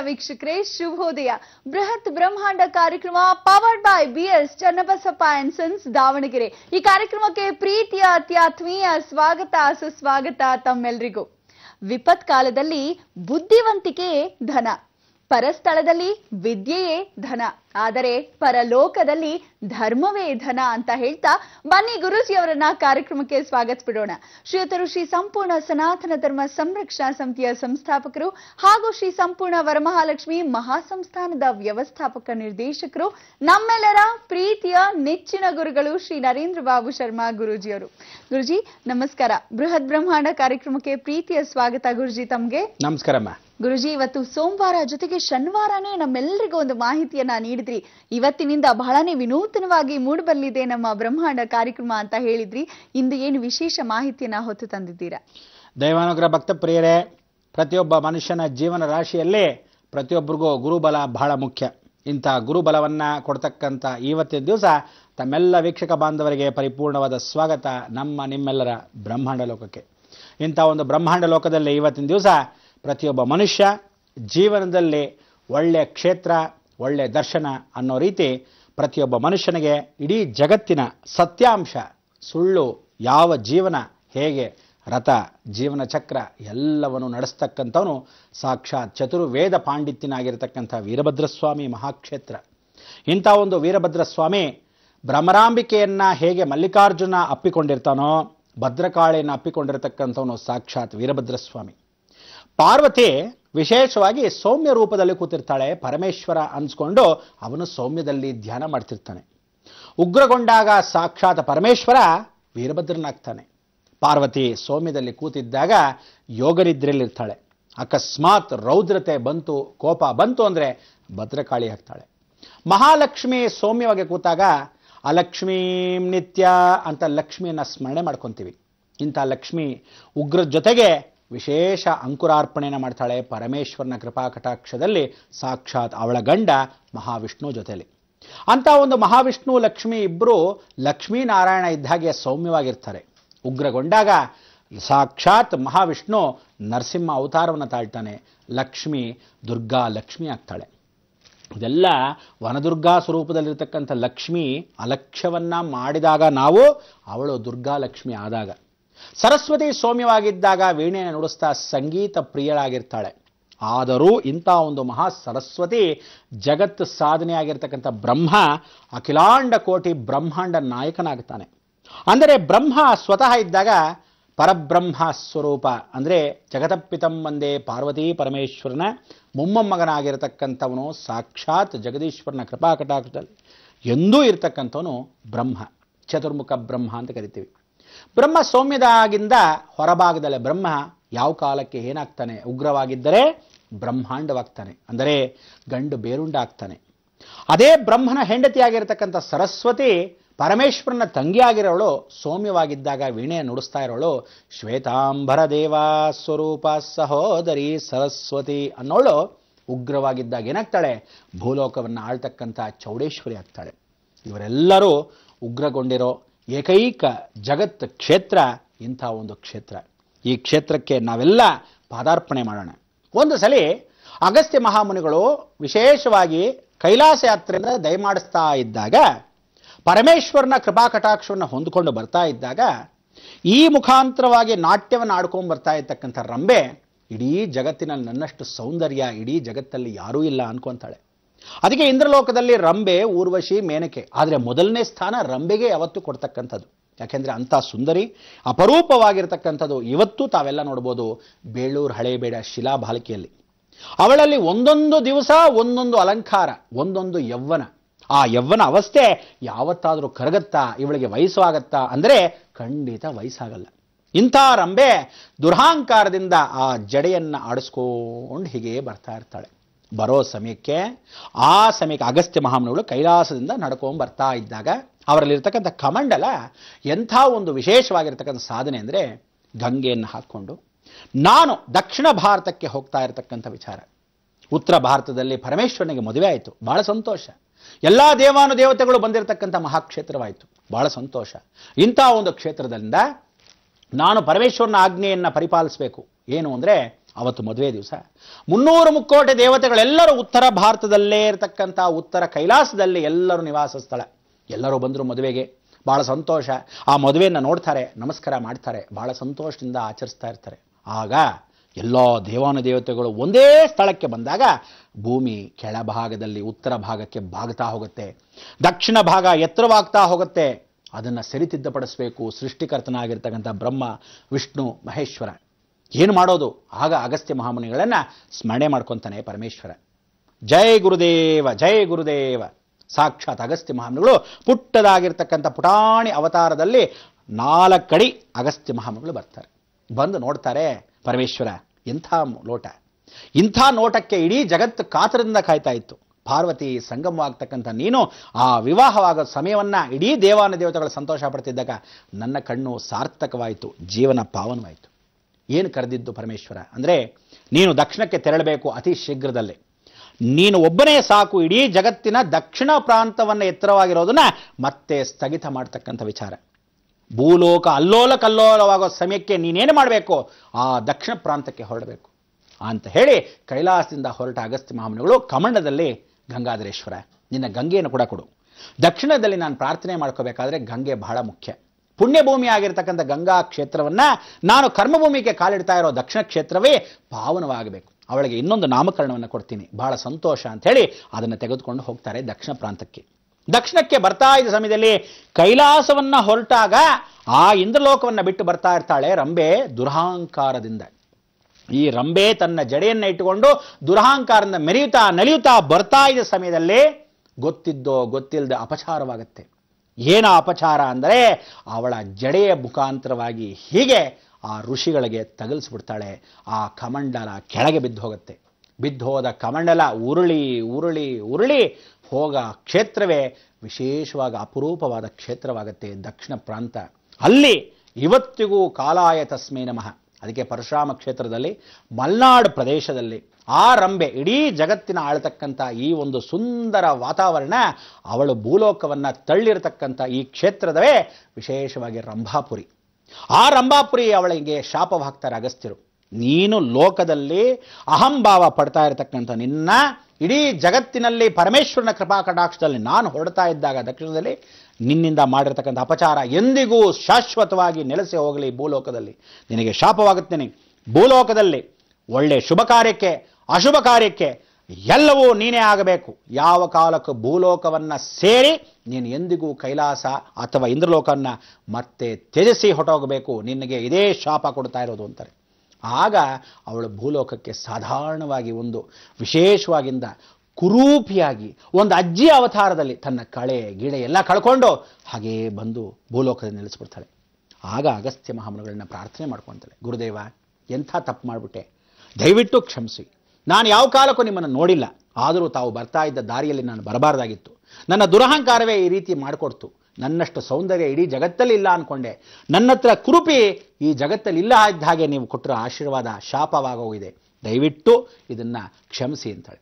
ವೀಕ್ಷಕರೇ ಶುಭೋದಯ ಬೃಹತ್ ಬ್ರಹ್ಮಾಂಡ ಕಾರ್ಯಕ್ರಮ powered by BS Channabasappa and sons Davanagere ಈ ಕಾರ್ಯಕ್ರಮಕ್ಕೆ ಪ್ರೀತಿಯ ಅತ್ಯಾತ್ಮೀಯ ಸ್ವಾಗತ ಸುಸ್ವಾಗತ ತಮ್ಮೆಲ್ರಿಗೂ ವಿಪತ್ ಕಾಲದಲ್ಲಿ ಬುದ್ಧಿವಂತಿಕೆಯೇ ಧನ ಪರಸ್ಥಳದಲ್ಲಿ ವಿದ್ಯೆಯೇ ಧನ ಆದರೆ ಪರಲೋಕದಲ್ಲಿ ಧರ್ಮವೇ ಧನ ಅಂತ ಹೇಳ್ತಾ ಬನ್ನಿ ಗುರೂಜಿ ಅವರನ್ನ ಕಾರ್ಯಕ್ರಮಕ್ಕೆ ಸ್ವಾಗತಿಸ್ಬಿಡೋಣ ಶ್ರೀಯುತರು ಶ್ರೀ ಸಂಪೂರ್ಣ ಸನಾತನ ಧರ್ಮ ಸಂರಕ್ಷಣಾ ಸಮಿತಿಯ ಸಂಸ್ಥಾಪಕರು ಹಾಗೂ ಶ್ರೀ ಸಂಪೂರ್ಣ ವರಮಹಾಲಕ್ಷ್ಮಿ ಮಹಾಸಂಸ್ಥಾನದ ವ್ಯವಸ್ಥಾಪಕ ನಿರ್ದೇಶಕರು ನಮ್ಮೆಲ್ಲರ ಪ್ರೀತಿಯ ನೆಚ್ಚಿನ ಗುರುಗಳು ಶ್ರೀ ನರೇಂದ್ರ ಬಾಬು ಶರ್ಮಾ ಗುರೂಜಿ ಅವರು ಗುರುಜಿ ನಮಸ್ಕಾರ ಬೃಹತ್ ಬ್ರಹ್ಮಾಂಡ ಕಾರ್ಯಕ್ರಮಕ್ಕೆ ಪ್ರೀತಿಯ ಸ್ವಾಗತ ಗುರುಜಿ ತಮ್ಗೆ ನಮಸ್ಕಾರಮ್ಮ ಗುರುಜಿ ಇವತ್ತು ಸೋಮವಾರ ಜೊತೆಗೆ ಶನಿವಾರನೇ ನಮ್ಮೆಲ್ಲರಿಗೂ ಒಂದು ಮಾಹಿತಿಯನ್ನ ನೀಡಿದ್ರಿ ಇವತ್ತಿನಿಂದ ಬಹಳನೇ ವಿನೂತನವಾಗಿ ಮೂಡಿಬರಲಿದೆ ನಮ್ಮ ಬ್ರಹ್ಮಾಂಡ ಕಾರ್ಯಕ್ರಮ ಅಂತ ಹೇಳಿದ್ರಿ ಇಂದು ಏನು ವಿಶೇಷ ಮಾಹಿತಿಯನ್ನ ಹೊತ್ತು ತಂದಿದ್ದೀರಾ ದೈವಾನುಗ್ರಹ ಭಕ್ತ ಪ್ರಿಯರೇ ಪ್ರತಿಯೊಬ್ಬ ಮನುಷ್ಯನ ಜೀವನ ರಾಶಿಯಲ್ಲಿ ಪ್ರತಿಯೊಬ್ಬರಿಗೂ ಗುರುಬಲ ಬಹಳ ಮುಖ್ಯ ಇಂಥ ಗುರುಬಲವನ್ನ ಕೊಡ್ತಕ್ಕಂಥ ಇವತ್ತಿನ ದಿವಸ ತಮ್ಮೆಲ್ಲ ವೀಕ್ಷಕ ಬಾಂಧವರಿಗೆ ಪರಿಪೂರ್ಣವಾದ ಸ್ವಾಗತ ನಮ್ಮ ನಿಮ್ಮೆಲ್ಲರ ಬ್ರಹ್ಮಾಂಡ ಲೋಕಕ್ಕೆ ಇಂಥ ಒಂದು ಬ್ರಹ್ಮಾಂಡ ಲೋಕದಲ್ಲಿ ಇವತ್ತಿನ ದಿವಸ ಪ್ರತಿಯೊಬ್ಬ ಮನುಷ್ಯ ಜೀವನದಲ್ಲಿ ಒಳ್ಳೆಯ ಕ್ಷೇತ್ರ ಒಳ್ಳೆಯ ದರ್ಶನ ಅನ್ನೋ ರೀತಿ ಪ್ರತಿಯೊಬ್ಬ ಮನುಷ್ಯನಿಗೆ ಇಡೀ ಜಗತ್ತಿನ ಸತ್ಯಾಂಶ ಸುಳ್ಳು ಯಾವ ಜೀವನ ಹೇಗೆ ರಥ ಜೀವನ ಚಕ್ರ ಎಲ್ಲವನ್ನು ನಡೆಸ್ತಕ್ಕಂಥವನು ಸಾಕ್ಷಾತ್ ಚತುರ್ವೇದ ಪಾಂಡಿತ್ಯನಾಗಿರತಕ್ಕಂಥ ವೀರಭದ್ರಸ್ವಾಮಿ ಮಹಾಕ್ಷೇತ್ರ ಇಂಥ ಒಂದು ವೀರಭದ್ರಸ್ವಾಮಿ ಭ್ರಮರಾಂಬಿಕೆಯನ್ನ ಹೇಗೆ ಮಲ್ಲಿಕಾರ್ಜುನ ಅಪ್ಪಿಕೊಂಡಿರ್ತಾನೋ ಭದ್ರಕಾಳಿಯನ್ನು ಅಪ್ಪಿಕೊಂಡಿರತಕ್ಕಂಥವನು ಸಾಕ್ಷಾತ್ ವೀರಭದ್ರಸ್ವಾಮಿ ಪಾರ್ವತಿ ವಿಶೇಷವಾಗಿ ಸೌಮ್ಯ ರೂಪದಲ್ಲಿ ಕೂತಿರ್ತಾಳೆ ಪರಮೇಶ್ವರ ಅನ್ಸ್ಕೊಂಡು ಅವನು ಸೌಮ್ಯದಲ್ಲಿ ಧ್ಯಾನ ಮಾಡ್ತಿರ್ತಾನೆ ಉಗ್ರಗೊಂಡಾಗ ಸಾಕ್ಷಾತ್ ಪರಮೇಶ್ವರ ವೀರಭದ್ರನಾಗ್ತಾನೆ ಪಾರ್ವತಿ ಸೌಮ್ಯದಲ್ಲಿ ಕೂತಿದ್ದಾಗ ಯೋಗನಿದ್ರೆಯಲ್ಲಿರ್ತಾಳೆ ಅಕಸ್ಮಾತ್ ರೌದ್ರತೆ ಬಂತು ಕೋಪ ಬಂತು ಅಂದರೆ ಭದ್ರಕಾಳಿ ಆಗ್ತಾಳೆ ಮಹಾಲಕ್ಷ್ಮಿ ಸೌಮ್ಯವಾಗಿ ಕೂತಾಗ ಅಲಕ್ಷ್ಮೀಂ ನಿತ್ಯ ಅಂತ ಲಕ್ಷ್ಮಿಯನ್ನ ಸ್ಮರಣೆ ಮಾಡ್ಕೊತೀವಿ ಇಂಥ ಲಕ್ಷ್ಮಿ ಉಗ್ರ ಜೊತೆಗೆ ವಿಶೇಷ ಅಂಕುರಾರ್ಪಣೆಯನ್ನು ಮಾಡ್ತಾಳೆ ಪರಮೇಶ್ವರನ ಕೃಪಾ ಕಟಾಕ್ಷದಲ್ಲಿ ಸಾಕ್ಷಾತ್ ಅವಳ ಗಂಡ ಮಹಾವಿಷ್ಣು ಜೊತೆಲಿ ಅಂತ ಒಂದು ಮಹಾವಿಷ್ಣು ಲಕ್ಷ್ಮಿ ಇಬ್ಬರು ಲಕ್ಷ್ಮೀನಾರಾಯಣ ಇದ್ದಾಗೆ ಸೌಮ್ಯವಾಗಿರ್ತಾರೆ ಉಗ್ರಗೊಂಡಾಗ ಸಾಕ್ಷಾತ್ ಮಹಾವಿಷ್ಣು ನರಸಿಂಹ ಅವತಾರವನ್ನು ತಾಳ್ತಾನೆ ಲಕ್ಷ್ಮಿ ದುರ್ಗಾ ಲಕ್ಷ್ಮಿ ಆಗ್ತಾಳೆ ಇದೆಲ್ಲ ವನದುರ್ಗಾ ಸ್ವರೂಪದಲ್ಲಿರ್ತಕ್ಕಂಥ ಲಕ್ಷ್ಮಿ ಅಲಕ್ಷ್ಯವನ್ನ ಮಾಡಿದಾಗ ನಾವು ಅವಳು ದುರ್ಗಾ ಲಕ್ಷ್ಮಿ ಆದಾಗ ಸರಸ್ವತಿ ಸೌಮ್ಯವಾಗಿದ್ದಾಗ ವೀಣೆಯನ್ನು ನುಡಿಸ್ತಾ ಸಂಗೀತ ಪ್ರಿಯಳಾಗಿರ್ತಾಳೆ ಆದರೂ ಇಂಥ ಒಂದು ಮಹಾ ಸರಸ್ವತಿ ಜಗತ್ ಸಾಧನೆಯಾಗಿರ್ತಕ್ಕಂಥ ಬ್ರಹ್ಮ ಅಖಿಲಾಂಡ ಕೋಟಿ ಬ್ರಹ್ಮಾಂಡ ನಾಯಕನಾಗ್ತಾನೆ ಅಂದರೆ ಬ್ರಹ್ಮ ಸ್ವತಃ ಇದ್ದಾಗ ಪರಬ್ರಹ್ಮ ಸ್ವರೂಪ ಅಂದರೆ ಜಗತಪಿತಂ ಒಂದೇ ಪಾರ್ವತಿ ಪರಮೇಶ್ವರನ ಮೊಮ್ಮಮ್ಮಗನಾಗಿರತಕ್ಕಂಥವನು ಸಾಕ್ಷಾತ್ ಜಗದೀಶ್ವರನ ಕೃಪಾ ಕಟಾಕ್ಷದಲ್ಲಿ ಎಂದೂ ಇರತಕ್ಕಂಥವನು ಬ್ರಹ್ಮ ಚತುರ್ಮುಖ ಬ್ರಹ್ಮ ಅಂತ ಕರಿತೀವಿ ಬ್ರಹ್ಮ ಸೌಮ್ಯದಾಗಿಂದ ಹೊರಭಾಗದಲ್ಲಿ ಬ್ರಹ್ಮ ಯಾವ ಕಾಲಕ್ಕೆ ಏನಾಗ್ತಾನೆ ಉಗ್ರವಾಗಿದ್ದರೆ ಬ್ರಹ್ಮಾಂಡವಾಗ್ತಾನೆ ಅಂದರೆ ಗಂಡು ಬೇರುಂಡ ಆಗ್ತಾನೆ ಅದೇ ಬ್ರಹ್ಮನ ಹೆಂಡತಿಯಾಗಿರ್ತಕ್ಕಂಥ ಸರಸ್ವತಿ ಪರಮೇಶ್ವರನ ತಂಗಿಯಾಗಿರೋಳು ಸೌಮ್ಯವಾಗಿದ್ದಾಗ ವೀಣೆ ನುಡಿಸ್ತಾ ಇರೋಳು ಶ್ವೇತಾಂಬರ ದೇವಾ ಸ್ವರೂಪ ಸಹೋದರಿ ಸರಸ್ವತಿ ಅನ್ನೋಳು ಉಗ್ರವಾಗಿದ್ದಾಗ ಏನಾಗ್ತಾಳೆ ಭೂಲೋಕವನ್ನು ಆಳ್ತಕ್ಕಂಥ ಚೌಡೇಶ್ವರಿ ಆಗ್ತಾಳೆ ಇವರೆಲ್ಲರೂ ಉಗ್ರಗೊಂಡಿರೋ ಏಕೈಕ ಜಗತ್ ಕ್ಷೇತ್ರ ಇಂಥ ಒಂದು ಕ್ಷೇತ್ರ ಈ ಕ್ಷೇತ್ರಕ್ಕೆ ನಾವೆಲ್ಲ ಪಾದಾರ್ಪಣೆ ಮಾಡೋಣ ಒಂದು ಸಲ ಅಗಸ್ತ್ಯ ಮಹಾಮುನಿಗಳು ವಿಶೇಷವಾಗಿ ಕೈಲಾಸ ಯಾತ್ರೆಯಿಂದ ದಯಮಾಡಿಸ್ತಾ ಇದ್ದಾಗ ಪರಮೇಶ್ವರನ ಕೃಪಾ ಕಟಾಕ್ಷವನ್ನು ಹೊಂದಿಕೊಂಡು ಬರ್ತಾ ಇದ್ದಾಗ ಈ ಮುಖಾಂತರವಾಗಿ ನಾಟ್ಯವನ್ನು ಆಡ್ಕೊಂಡು ಬರ್ತಾ ಇರ್ತಕ್ಕಂಥ ರಂಬೆ ಇಡೀ ಜಗತ್ತಿನಲ್ಲಿ ನನ್ನಷ್ಟು ಸೌಂದರ್ಯ ಇಡೀ ಜಗತ್ತಲ್ಲಿ ಯಾರೂ ಇಲ್ಲ ಅನ್ಕೊಂತಾಳೆ ಅದಕ್ಕೆ ಇಂದ್ರಲೋಕದಲ್ಲಿ ರಂಬೆ ಊರ್ವಶಿ ಮೇನಕೆ ಆದರೆ ಮೊದಲನೇ ಸ್ಥಾನ ರಂಬೆಗೆ ಯಾವತ್ತೂ ಕೊಡ್ತಕ್ಕಂಥದ್ದು ಯಾಕೆಂದರೆ ಅಂಥ ಸುಂದರಿ ಅಪರೂಪವಾಗಿರ್ತಕ್ಕಂಥದ್ದು ಇವತ್ತು ತಾವೆಲ್ಲ ನೋಡ್ಬೋದು ಬೇಳೂರು ಹಳೇಬೇಡ ಶಿಲಾಬಾಲಿಕೆಯಲ್ಲಿ ಅವಳಲ್ಲಿ ಒಂದೊಂದು ದಿವಸ ಒಂದೊಂದು ಅಲಂಕಾರ ಒಂದೊಂದು ಯವ್ವನ ಆ ಯವ್ವನ ಅವಸ್ಥೆ ಯಾವತ್ತಾದರೂ ಕರಗತ್ತಾ ಇವಳಿಗೆ ವಯಸ್ಸು ಆಗತ್ತಾ ಅಂದರೆ ಖಂಡಿತ ವಯಸ್ಸಾಗಲ್ಲ ಇಂಥ ರಂಬೆ ದುರಹಂಕಾರದಿಂದ ಆ ಜಡೆಯನ್ನು ಆಡಿಸ್ಕೊಂಡು ಹೀಗೆ ಬರ್ತಾ ಇರ್ತಾಳೆ ಬರೋ ಸಮಯಕ್ಕೆ ಆ ಸಮಯಕ್ಕೆ ಅಗಸ್ತ್ಯ ಮಹಾಮುನಿಗಳು ಕೈಲಾಸದಿಂದ ನಡ್ಕೊಂಡು ಬರ್ತಾ ಇದ್ದಾಗ ಅವರಲ್ಲಿರ್ತಕ್ಕಂಥ ಕಮಂಡಲ ಎಂಥ ಒಂದು ವಿಶೇಷವಾಗಿರ್ತಕ್ಕಂಥ ಸಾಧನೆ ಅಂದರೆ ಗಂಗೆಯನ್ನು ಹಾಕ್ಕೊಂಡು ನಾನು ದಕ್ಷಿಣ ಭಾರತಕ್ಕೆ ಹೋಗ್ತಾ ಇರತಕ್ಕಂಥ ವಿಚಾರ ಉತ್ತರ ಭಾರತದಲ್ಲಿ ಪರಮೇಶ್ವರನಿಗೆ ಮದುವೆ ಆಯಿತು ಬಹಳ ಸಂತೋಷ ಎಲ್ಲ ದೇವಾನು ದೇವತೆಗಳು ಬಂದಿರತಕ್ಕಂಥ ಮಹಾಕ್ಷೇತ್ರವಾಯಿತು ಬಹಳ ಸಂತೋಷ ಇಂಥ ಒಂದು ಕ್ಷೇತ್ರದಿಂದ ನಾನು ಪರಮೇಶ್ವರನ ಆಜ್ಞೆಯನ್ನು ಪರಿಪಾಲಿಸಬೇಕು ಏನು ಅಂದರೆ ಅವತ್ತು ಮದುವೆ ದಿವಸ ಮುನ್ನೂರು ಮುಕ್ಕೋಟೆ ದೇವತೆಗಳೆಲ್ಲರೂ ಉತ್ತರ ಭಾರತದಲ್ಲೇ ಇರತಕ್ಕಂಥ ಉತ್ತರ ಕೈಲಾಸದಲ್ಲಿ ಎಲ್ಲರೂ ನಿವಾಸ ಸ್ಥಳ ಎಲ್ಲರೂ ಬಂದರು ಮದುವೆಗೆ ಭಾಳ ಸಂತೋಷ ಆ ಮದುವೆಯನ್ನು ನೋಡ್ತಾರೆ ನಮಸ್ಕಾರ ಮಾಡ್ತಾರೆ ಭಾಳ ಸಂತೋಷದಿಂದ ಆಚರಿಸ್ತಾ ಇರ್ತಾರೆ ಆಗ ಎಲ್ಲ ದೇವಾನು ದೇವತೆಗಳು ಒಂದೇ ಸ್ಥಳಕ್ಕೆ ಬಂದಾಗ ಭೂಮಿ ಕೆಳಭಾಗದಲ್ಲಿ ಉತ್ತರ ಭಾಗಕ್ಕೆ ಬಾಗ್ತಾ ಹೋಗುತ್ತೆ ದಕ್ಷಿಣ ಭಾಗ ಎತ್ತರವಾಗ್ತಾ ಹೋಗುತ್ತೆ ಅದನ್ನು ಸರಿತಿದ್ದಪಡಿಸಬೇಕು ಸೃಷ್ಟಿಕರ್ತನಾಗಿರ್ತಕ್ಕಂಥ ಬ್ರಹ್ಮ ವಿಷ್ಣು ಮಹೇಶ್ವರ ಏನು ಮಾಡೋದು ಆಗ ಅಗಸ್ತ್ಯ ಮಹಾಮುನಿಗಳನ್ನು ಸ್ಮರಣೆ ಮಾಡ್ಕೊತಾನೆ ಪರಮೇಶ್ವರ ಜೈ ಗುರುದೇವ ಜೈ ಗುರುದೇವ ಸಾಕ್ಷಾತ್ ಅಗಸ್ತ್ಯ ಮಹಾಮುನಿಗಳು ಪುಟ್ಟದಾಗಿರ್ತಕ್ಕಂಥ ಪುಟಾಣಿ ಅವತಾರದಲ್ಲಿ ನಾಲ್ಕಡಿ ಅಗಸ್ತ್ಯ ಮಹಾಮುನಿಗಳು ಬರ್ತಾರೆ ಬಂದು ನೋಡ್ತಾರೆ ಪರಮೇಶ್ವರ ಎಂಥ ಲೋಟ ಇಂಥ ನೋಟಕ್ಕೆ ಇಡೀ ಜಗತ್ತು ಕಾತರದಿಂದ ಕಾಯ್ತಾ ಇತ್ತು ಪಾರ್ವತಿ ಸಂಗಮವಾಗ್ತಕ್ಕಂಥ ನೀನು ಆ ವಿವಾಹವಾಗೋ ಸಮಯವನ್ನ ಇಡೀ ದೇವಾನ ದೇವತೆಗಳು ಸಂತೋಷ ಪಡ್ತಿದ್ದಾಗ ನನ್ನ ಕಣ್ಣು ಸಾರ್ಥಕವಾಯಿತು ಜೀವನ ಪಾವನವಾಯಿತು ಏನು ಕರೆದಿದ್ದು ಪರಮೇಶ್ವರ ಅಂದರೆ ನೀನು ದಕ್ಷಿಣಕ್ಕೆ ತೆರಳಬೇಕು ಅತಿ ಶೀಘ್ರದಲ್ಲೇ ನೀನು ಒಬ್ಬನೇ ಸಾಕು ಇಡೀ ಜಗತ್ತಿನ ದಕ್ಷಿಣ ಪ್ರಾಂತವನ್ನು ಎತ್ತರವಾಗಿರೋದನ್ನ ಮತ್ತೆ ಸ್ಥಗಿತ ಮಾಡ್ತಕ್ಕಂಥ ವಿಚಾರ ಭೂಲೋಕ ಅಲ್ಲೋಲ ಕಲ್ಲೋಲವಾಗೋ ಸಮಯಕ್ಕೆ ನೀನೇನು ಮಾಡಬೇಕು ಆ ದಕ್ಷಿಣ ಪ್ರಾಂತಕ್ಕೆ ಹೊರಡಬೇಕು ಅಂತ ಹೇಳಿ ಕೈಲಾಸದಿಂದ ಹೊರಟ ಅಗಸ್ತ್ಯ ಮಹಾಮುನಿಗಳು ಕಮಂಡದಲ್ಲಿ ಗಂಗಾಧರೇಶ್ವರ ನಿನ್ನ ಗಂಗೆಯನ್ನು ಕೂಡ ಕೊಡು ದಕ್ಷಿಣದಲ್ಲಿ ನಾನು ಪ್ರಾರ್ಥನೆ ಮಾಡ್ಕೋಬೇಕಾದ್ರೆ ಗಂಗೆ ಬಹಳ ಮುಖ್ಯ ಪುಣ್ಯಭೂಮಿ ಆಗಿರ್ತಕ್ಕಂಥ ಗಂಗಾ ಕ್ಷೇತ್ರವನ್ನ ನಾನು ಕರ್ಮಭೂಮಿಗೆ ಕಾಲಿಡ್ತಾ ಇರೋ ದಕ್ಷಿಣ ಕ್ಷೇತ್ರವೇ ಪಾವನವಾಗಬೇಕು ಅವಳಿಗೆ ಇನ್ನೊಂದು ನಾಮಕರಣವನ್ನು ಕೊಡ್ತೀನಿ ಬಹಳ ಸಂತೋಷ ಅಂತ ಹೇಳಿ ಅದನ್ನು ತೆಗೆದುಕೊಂಡು ಹೋಗ್ತಾರೆ ದಕ್ಷಿಣ ಪ್ರಾಂತಕ್ಕೆ ದಕ್ಷಿಣಕ್ಕೆ ಬರ್ತಾ ಇದ್ದ ಸಮಯದಲ್ಲಿ ಕೈಲಾಸವನ್ನ ಹೊರಟಾಗ ಆ ಇಂದ್ರಲೋಕವನ್ನ ಬಿಟ್ಟು ಬರ್ತಾ ಇರ್ತಾಳೆ ರಂಬೆ ದುರಹಂಕಾರದಿಂದ ಈ ರಂಬೆ ತನ್ನ ಜಡೆಯನ್ನ ಇಟ್ಟುಕೊಂಡು ದುರಹಂಕಾರದಿಂದ ಮೆರೆಯುತ್ತಾ ನಲಿಯುತ್ತಾ ಬರ್ತಾ ಇದ್ದ ಸಮಯದಲ್ಲಿ ಗೊತ್ತಿದ್ದೋ ಗೊತ್ತಿಲ್ಲದೆ ಅಪಚಾರವಾಗುತ್ತೆ ಏನ ಅಪಚಾರ ಅಂದರೆ ಅವಳ ಜಡೆಯ ಮುಖಾಂತರವಾಗಿ ಹೀಗೆ ಆ ಋಷಿಗಳಿಗೆ ತಗಲಿಸ್ಬಿಡ್ತಾಳೆ ಆ ಕಮಂಡಲ ಕೆಳಗೆ ಬಿದ್ದು ಹೋಗುತ್ತೆ ಬಿದ್ದು ಹೋದ ಕಮಂಡಲ ಉರುಳಿ ಉರುಳಿ ಉರುಳಿ ಹೋಗ ಕ್ಷೇತ್ರವೇ ವಿಶೇಷವಾಗಿ ಅಪರೂಪವಾದ ಕ್ಷೇತ್ರವಾಗುತ್ತೆ ದಕ್ಷಿಣ ಪ್ರಾಂತ ಅಲ್ಲಿ ಇವತ್ತಿಗೂ ಕಾಲಾಯ ತಸ್ಮೈ ನಮಃ ಅದಕ್ಕೆ ಪರಶುರಾಮ ಕ್ಷೇತ್ರದಲ್ಲಿ ಮಲ್ನಾಡು ಪ್ರದೇಶದಲ್ಲಿ ಆ ರಂಬೆ ಇಡೀ ಜಗತ್ತಿನ ಆಳ್ತಕ್ಕಂಥ ಈ ಒಂದು ಸುಂದರ ವಾತಾವರಣ ಅವಳು ಭೂಲೋಕವನ್ನು ತಳ್ಳಿರತಕ್ಕಂಥ ಈ ಕ್ಷೇತ್ರದವೇ ವಿಶೇಷವಾಗಿ ರಂಭಾಪುರಿ ಆ ರಂಭಾಪುರಿ ಅವಳಿಗೆ ಶಾಪವಾಗ್ತಾರೆ ಅಗಸ್ತ್ಯರು ನೀನು ಲೋಕದಲ್ಲಿ ಅಹಂಭಾವ ಪಡ್ತಾ ಇರತಕ್ಕಂಥ ನಿನ್ನ ಇಡೀ ಜಗತ್ತಿನಲ್ಲಿ ಪರಮೇಶ್ವರನ ಕೃಪಾ ಕಟಾಕ್ಷದಲ್ಲಿ ನಾನು ಹೊರಡ್ತಾ ಇದ್ದಾಗ ದಕ್ಷಿಣದಲ್ಲಿ ನಿನ್ನಿಂದ ಮಾಡಿರ್ತಕ್ಕಂಥ ಅಪಚಾರ ಎಂದಿಗೂ ಶಾಶ್ವತವಾಗಿ ನೆಲೆಸಿ ಹೋಗಲಿ ಭೂಲೋಕದಲ್ಲಿ ನಿನಗೆ ಶಾಪವಾಗುತ್ತೇನೆ ಭೂಲೋಕದಲ್ಲಿ ಒಳ್ಳೆ ಶುಭ ಕಾರ್ಯಕ್ಕೆ ಅಶುಭ ಕಾರ್ಯಕ್ಕೆ ಎಲ್ಲವೂ ನೀನೇ ಆಗಬೇಕು ಯಾವ ಕಾಲಕ್ಕೂ ಭೂಲೋಕವನ್ನು ಸೇರಿ ನೀನು ಎಂದಿಗೂ ಕೈಲಾಸ ಅಥವಾ ಇಂದ್ರಲೋಕವನ್ನ ಮತ್ತೆ ತ್ಯಜಿಸಿ ಹೊಟ್ಟೋಗಬೇಕು ನಿನಗೆ ಇದೇ ಶಾಪ ಕೊಡ್ತಾ ಇರೋದು ಅಂತಾರೆ ಆಗ ಅವಳು ಭೂಲೋಕಕ್ಕೆ ಸಾಧಾರಣವಾಗಿ ಒಂದು ವಿಶೇಷವಾಗಿಂದ ಕುರೂಪಿಯಾಗಿ ಒಂದು ಅಜ್ಜಿ ಅವತಾರದಲ್ಲಿ ತನ್ನ ಕಳೆ ಗಿಡ ಎಲ್ಲ ಕಳ್ಕೊಂಡು ಹಾಗೇ ಬಂದು ಭೂಲೋಕದಲ್ಲಿ ನಿಲ್ಲಿಸ್ಬಿಡ್ತಾಳೆ ಆಗ ಅಗಸ್ತ್ಯ ಮಹಾಮುನಿಗಳನ್ನ ಪ್ರಾರ್ಥನೆ ಮಾಡ್ಕೊತಾಳೆ ಗುರುದೇವ ಎಂಥ ತಪ್ಪು ಮಾಡಿಬಿಟ್ಟೆ ದಯವಿಟ್ಟು ಕ್ಷಮಿಸಿ ನಾನು ಯಾವ ಕಾಲಕ್ಕೂ ನಿಮ್ಮನ್ನು ನೋಡಿಲ್ಲ ಆದರೂ ತಾವು ಬರ್ತಾ ಇದ್ದ ದಾರಿಯಲ್ಲಿ ನಾನು ಬರಬಾರ್ದಾಗಿತ್ತು ನನ್ನ ದುರಹಂಕಾರವೇ ಈ ರೀತಿ ಮಾಡಿಕೊಡ್ತು ನನ್ನಷ್ಟು ಸೌಂದರ್ಯ ಇಡೀ ಜಗತ್ತಲ್ಲಿ ಇಲ್ಲ ಅನ್ಕೊಂಡೆ ನನ್ನ ಹತ್ರ ಕುರುಪಿ ಈ ಜಗತ್ತಲ್ಲಿ ಇಲ್ಲ ಇದ್ದ ಹಾಗೆ ನೀವು ಕೊಟ್ಟಿರೋ ಆಶೀರ್ವಾದ ಶಾಪವಾಗೋಗಿದೆ ದಯವಿಟ್ಟು ಇದನ್ನ ಕ್ಷಮಿಸಿ ಅಂತಾಳೆ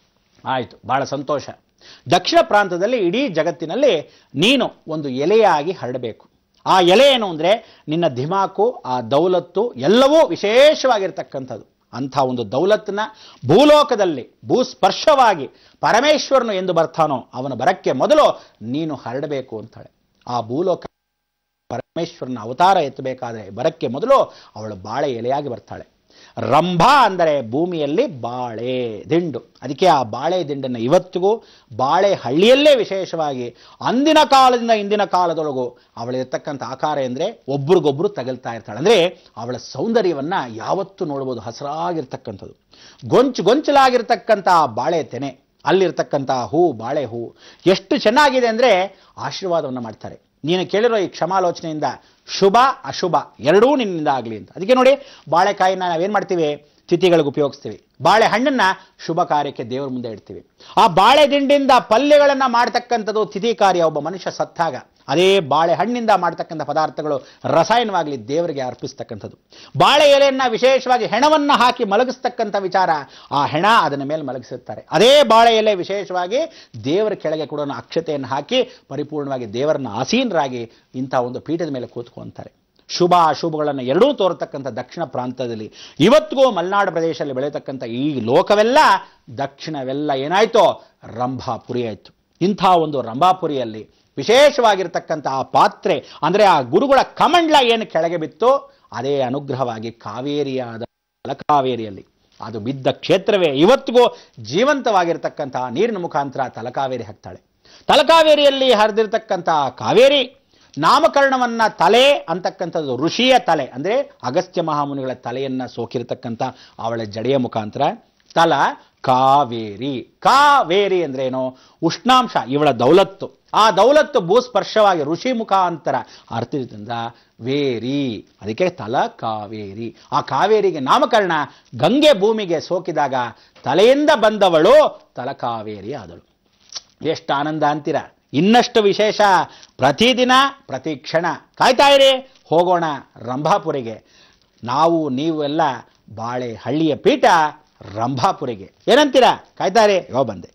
ಆಯಿತು ಬಹಳ ಸಂತೋಷ ದಕ್ಷಿಣ ಪ್ರಾಂತದಲ್ಲಿ ಇಡೀ ಜಗತ್ತಿನಲ್ಲಿ ನೀನು ಒಂದು ಎಲೆಯಾಗಿ ಹರಡಬೇಕು ಆ ಎಲೆ ಏನು ಅಂದರೆ ನಿನ್ನ ಧಿಮಾಕು ಆ ದೌಲತ್ತು ಎಲ್ಲವೂ ವಿಶೇಷವಾಗಿರ್ತಕ್ಕಂಥದ್ದು ಅಂಥ ಒಂದು ದೌಲತ್ತನ್ನ ಭೂಲೋಕದಲ್ಲಿ ಭೂಸ್ಪರ್ಶವಾಗಿ ಪರಮೇಶ್ವರನು ಎಂದು ಬರ್ತಾನೋ ಅವನ ಬರಕ್ಕೆ ಮೊದಲು ನೀನು ಹರಡಬೇಕು ಅಂತಾಳೆ ಆ ಭೂಲೋಕ ಪರಮೇಶ್ವರನ ಅವತಾರ ಎತ್ತಬೇಕಾದ್ರೆ ಬರಕ್ಕೆ ಮೊದಲು ಅವಳು ಬಾಳೆ ಎಲೆಯಾಗಿ ಬರ್ತಾಳೆ ರಂಭ ಅಂದರೆ ಭೂಮಿಯಲ್ಲಿ ಬಾಳೆ ದಿಂಡು ಅದಕ್ಕೆ ಆ ಬಾಳೆ ದಿಂಡನ್ನು ಇವತ್ತಿಗೂ ಬಾಳೆ ಹಳ್ಳಿಯಲ್ಲೇ ವಿಶೇಷವಾಗಿ ಅಂದಿನ ಕಾಲದಿಂದ ಇಂದಿನ ಕಾಲದೊಳಗೂ ಅವಳಿರ್ತಕ್ಕಂಥ ಆಕಾರ ಎಂದರೆ ಒಬ್ರಿಗೊಬ್ರು ತಗಲ್ತಾ ಇರ್ತಾಳೆ ಅಂದರೆ ಅವಳ ಸೌಂದರ್ಯವನ್ನ ಯಾವತ್ತೂ ನೋಡ್ಬೋದು ಹಸರಾಗಿರ್ತಕ್ಕಂಥದ್ದು ಗೊಂಚು ಗೊಂಚಲಾಗಿರ್ತಕ್ಕಂಥ ಆ ಬಾಳೆ ತೆನೆ ಅಲ್ಲಿರ್ತಕ್ಕಂಥ ಹೂ ಬಾಳೆ ಹೂ ಎಷ್ಟು ಚೆನ್ನಾಗಿದೆ ಅಂದರೆ ಆಶೀರ್ವಾದವನ್ನು ಮಾಡ್ತಾರೆ ನೀನು ಕೇಳಿರೋ ಈ ಕ್ಷಮಾಲೋಚನೆಯಿಂದ ಶುಭ ಅಶುಭ ಎರಡೂ ನಿನ್ನಿಂದ ಆಗಲಿ ಅಂತ ಅದಕ್ಕೆ ನೋಡಿ ಬಾಳೆಕಾಯಿನ ನಾವೇನು ಮಾಡ್ತೀವಿ ತಿಥಿಗಳಿಗೆ ಉಪಯೋಗಿಸ್ತೀವಿ ಬಾಳೆಹಣ್ಣನ್ನ ಶುಭ ಕಾರ್ಯಕ್ಕೆ ದೇವರ ಮುಂದೆ ಇಡ್ತೀವಿ ಆ ಬಾಳೆ ದಿಂಡಿಂದ ಪಲ್ಯಗಳನ್ನು ಮಾಡ್ತಕ್ಕಂಥದ್ದು ತಿಥಿ ಕಾರ್ಯ ಒಬ್ಬ ಮನುಷ್ಯ ಸತ್ತಾಗ ಅದೇ ಬಾಳೆಹಣ್ಣಿಂದ ಮಾಡ್ತಕ್ಕಂಥ ಪದಾರ್ಥಗಳು ರಸಾಯನವಾಗಲಿ ದೇವರಿಗೆ ಅರ್ಪಿಸ್ತಕ್ಕಂಥದ್ದು ಬಾಳೆ ಎಲೆಯನ್ನ ವಿಶೇಷವಾಗಿ ಹೆಣವನ್ನ ಹಾಕಿ ಮಲಗಿಸ್ತಕ್ಕಂಥ ವಿಚಾರ ಆ ಹೆಣ ಅದನ್ನ ಮೇಲೆ ಮಲಗಿಸುತ್ತಾರೆ ಅದೇ ಬಾಳೆ ಎಲೆ ವಿಶೇಷವಾಗಿ ದೇವರ ಕೆಳಗೆ ಕೂಡ ಅಕ್ಷತೆಯನ್ನು ಹಾಕಿ ಪರಿಪೂರ್ಣವಾಗಿ ದೇವರನ್ನ ಆಸೀನರಾಗಿ ಇಂಥ ಒಂದು ಪೀಠದ ಮೇಲೆ ಕೂತ್ಕೊಂತಾರೆ ಶುಭ ಅಶುಭಗಳನ್ನು ಎರಡೂ ತೋರತಕ್ಕಂಥ ದಕ್ಷಿಣ ಪ್ರಾಂತದಲ್ಲಿ ಇವತ್ತಿಗೂ ಮಲೆನಾಡು ಪ್ರದೇಶದಲ್ಲಿ ಬೆಳೆಯತಕ್ಕಂಥ ಈ ಲೋಕವೆಲ್ಲ ದಕ್ಷಿಣವೆಲ್ಲ ಏನಾಯ್ತೋ ರಂಭಾಪುರಿ ಆಯಿತು ಇಂಥ ಒಂದು ರಂಭಾಪುರಿಯಲ್ಲಿ ವಿಶೇಷವಾಗಿರ್ತಕ್ಕಂಥ ಆ ಪಾತ್ರೆ ಅಂದರೆ ಆ ಗುರುಗಳ ಕಮಂಡ್ಲ ಏನು ಕೆಳಗೆ ಬಿತ್ತು ಅದೇ ಅನುಗ್ರಹವಾಗಿ ಕಾವೇರಿಯಾದ ತಲಕಾವೇರಿಯಲ್ಲಿ ಅದು ಬಿದ್ದ ಕ್ಷೇತ್ರವೇ ಇವತ್ತಿಗೂ ಜೀವಂತವಾಗಿರ್ತಕ್ಕಂತಹ ನೀರಿನ ಮುಖಾಂತರ ತಲಕಾವೇರಿ ಹಾಕ್ತಾಳೆ ತಲಕಾವೇರಿಯಲ್ಲಿ ಹರಿದಿರ್ತಕ್ಕಂಥ ಕಾವೇರಿ ನಾಮಕರಣವನ್ನ ತಲೆ ಅಂತಕ್ಕಂಥದ್ದು ಋಷಿಯ ತಲೆ ಅಂದರೆ ಅಗಸ್ತ್ಯ ಮಹಾಮುನಿಗಳ ತಲೆಯನ್ನ ಸೋಕಿರ್ತಕ್ಕಂಥ ಅವಳ ಜಡೆಯ ಮುಖಾಂತರ ತಲ ಕಾವೇರಿ ಕಾವೇರಿ ಅಂದ್ರೇನು ಉಷ್ಣಾಂಶ ಇವಳ ದೌಲತ್ತು ಆ ದೌಲತ್ತು ಭೂಸ್ಪರ್ಶವಾಗಿ ಋಷಿ ಮುಖಾಂತರ ಅರ್ಥದಿಂದ ವೇರಿ ಅದಕ್ಕೆ ತಲ ಕಾವೇರಿ ಆ ಕಾವೇರಿಗೆ ನಾಮಕರಣ ಗಂಗೆ ಭೂಮಿಗೆ ಸೋಕಿದಾಗ ತಲೆಯಿಂದ ಬಂದವಳು ತಲಕಾವೇರಿ ಆದಳು ಎಷ್ಟು ಆನಂದ ಅಂತೀರ ಇನ್ನಷ್ಟು ವಿಶೇಷ ಪ್ರತಿದಿನ ಪ್ರತಿ ಕ್ಷಣ ಕಾಯ್ತಾ ಇರಿ ಹೋಗೋಣ ರಂಭಾಪುರಿಗೆ ನಾವು ನೀವು ಎಲ್ಲ ಬಾಳೆ ಹಳ್ಳಿಯ ಪೀಠ ರಂಭಾಪುರಿಗೆ ಏನಂತೀರಾ ಕಾಯ್ತಾ ಇರಿ ಯೋ ಬಂದೆ